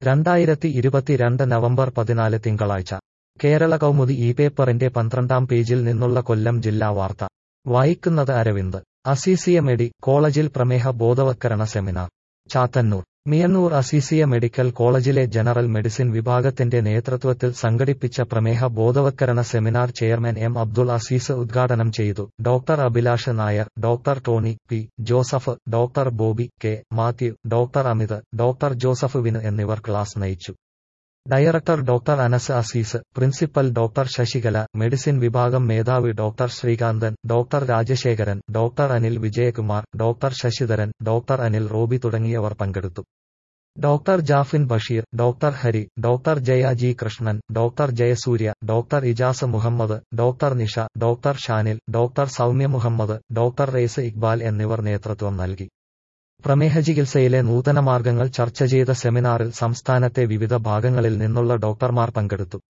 രണ്ടായിരത്തി ഇരുപത്തിരണ്ട് നവംബർ പതിനാല് തിങ്കളാഴ്ച കേരള കൗമുദി ഈ പേപ്പറിന്റെ പന്ത്രണ്ടാം പേജിൽ നിന്നുള്ള കൊല്ലം ജില്ലാ വാർത്ത വായിക്കുന്നത് അരവിന്ദ് അസീസിയ മെഡി കോളേജിൽ പ്രമേഹ ബോധവത്കരണ സെമിനാർ ചാത്തന്നൂർ മിയന്നൂർ അസീസിയ മെഡിക്കൽ കോളേജിലെ ജനറൽ മെഡിസിൻ വിഭാഗത്തിന്റെ നേതൃത്വത്തിൽ സംഘടിപ്പിച്ച പ്രമേഹ ബോധവത്കരണ seminar chairman M Abdul Azeez ഉദ്ഘാടനം ചെയ്തു doctor Abhilash Nair doctor Tony P Joseph doctor Bobby K Mathew doctor Amit doctor Joseph വിന് എന്നിവർ ക്ലാസ് നയിച്ചു director doctor Anas Azeez principal doctor Sasikala medicine വിഭാഗം മേധാവി doctor Srikanthan doctor Rajasekharan doctor Anil Vijayakumar doctor Sasidharan doctor Anil Robi തുടങ്ങിയവർ പങ്കെടുത്തു doctor Jaffin Basheer doctor Hari doctor Jaya G Krishnan doctor Jayasurya doctor Ijas Muhammad doctor Nisha doctor Shanil doctor Soumya Muhammad doctor റേസ് ഇക്ബാൽ എന്നിവർ നേതൃത്വം നൽകി പ്രമേഹ ചികിത്സയിലെ നൂതന മാർഗങ്ങൾ ചർച്ച ചെയ്ത സെമിനാറിൽ സംസ്ഥാനത്തെ വിവിധ ഭാഗങ്ങളിൽ നിന്നുള്ള ഡോക്ടർമാർ പങ്കെടുത്തു